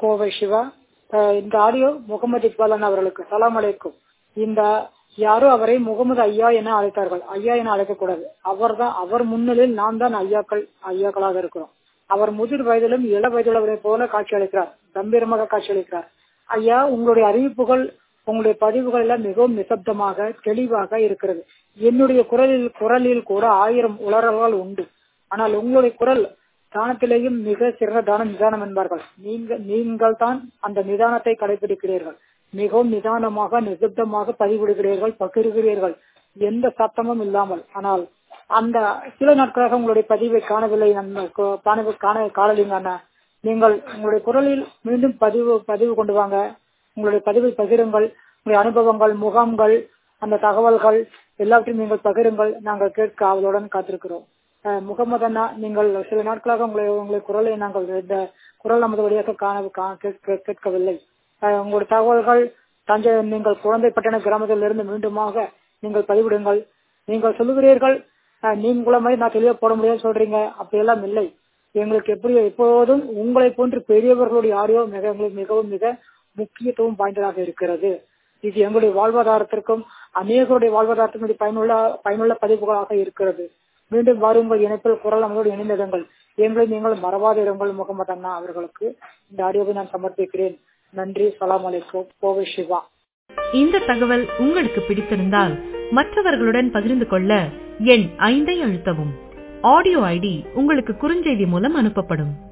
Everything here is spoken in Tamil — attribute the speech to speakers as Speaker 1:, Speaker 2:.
Speaker 1: கோவை சிவா அஹ் இந்த ஆடியோ முகமது இக்பாலன் அவர்களுக்கு சலாம் அலைக்கும் இந்த யாரோ அவரை முகமது ஐயா என அழைத்தார்கள் ஐயா என அழைக்கக்கூடாது அவர் தான் அவர் முன்னிலையில் நான் தான் ஐயாக்கள் ஐயாக்களாக இருக்கிறோம் அவர் முதிர் வயதிலும் இள வயதுள்ளவரை போல காட்சி அளிக்கிறார் கம்பீரமாக காட்சி அளிக்கிறார் ஐயா உங்களுடைய அறிவிப்புகள் உங்களுடைய பதிவுகள் எல்லாம் மிகவும் நிசப்தமாக தெளிவாக இருக்கிறது என்னுடைய குரலில் குரலில் கூட ஆயிரம் உளறல்கள் உண்டு ஆனால் உங்களுடைய குரல் தானத்திலேயும் மிக சிறந்த தானம் நிதானம் என்பார்கள் நீங்கள் நீங்கள் தான் அந்த நிதானத்தை கடைபிடிக்கிறீர்கள் மிகவும் நிதானமாக நிசப்தமாக பதிவிடுகிறீர்கள் பகிர்கிறீர்கள் எந்த சத்தமும் இல்லாமல் ஆனால் அந்த சில நாட்களாக உங்களுடைய பதிவை காணவில்லை நம்ம காண காண காணலிங்க அண்ணா நீங்கள் உங்களுடைய குரலில் மீண்டும் பதிவு பதிவு கொண்டு வாங்க உங்களுடைய பதிவை பகிருங்கள் உங்களுடைய அனுபவங்கள் முகாம்கள் அந்த தகவல்கள் எல்லாவற்றையும் நீங்கள் பகிருங்கள் நாங்கள் கேட்க ஆவலுடன் காத்திருக்கிறோம் அஹ் முகமது அண்ணா நீங்கள் சில நாட்களாக உங்களை உங்களுடைய குரலை நாங்கள் இந்த குரல் நமது வழியாக காண கா- கேட்க- கேட்கவில்லை அஹ் உங்களுடைய தகவல்கள் தஞ்சை நீங்கள் குழந்தை பட்டண கிராமத்தில் இருந்து மீண்டுமாக நீங்கள் பதிவிடுங்கள் நீங்கள் சொல்லுகிறீர்கள் அஹ் நீங்கள மாதிரி நான் தெளிவா போட முடியாது சொல்றீங்க அப்படியெல்லாம் இல்லை எங்களுக்கு எப்படி எப்போதும் உங்களை போன்று பெரியவர்களுடைய ஆடியோ மிக எங்களுக்கு மிகவும் மிக முக்கியத்துவம் வாய்ந்ததாக இருக்கிறது இது எங்களுடைய வாழ்வாதாரத்திற்கும் அநேகருடைய வாழ்வாதாரத்திற்கும் இது பயனுள்ள பயனுள்ள பதிவுகளாக இருக்கிறது மீண்டும் வாருங்கள் இணைப்பில் குரல் நம்மளோடு இணைந்திடுங்கள் எங்களை நீங்கள் மறவாதிருங்கள் முகமது அண்ணா அவர்களுக்கு இந்த ஆடியோவை நான் சமர்ப்பிக்கிறேன் நன்றி சலாம் அலைக்கும் கோவை சிவா
Speaker 2: இந்த தகவல் உங்களுக்கு பிடித்திருந்தால் மற்றவர்களுடன் பகிர்ந்து கொள்ள எண் ஐந்தை அழுத்தவும் ஆடியோ ஐடி உங்களுக்கு குறுஞ்செய்தி மூலம் அனுப்பப்படும்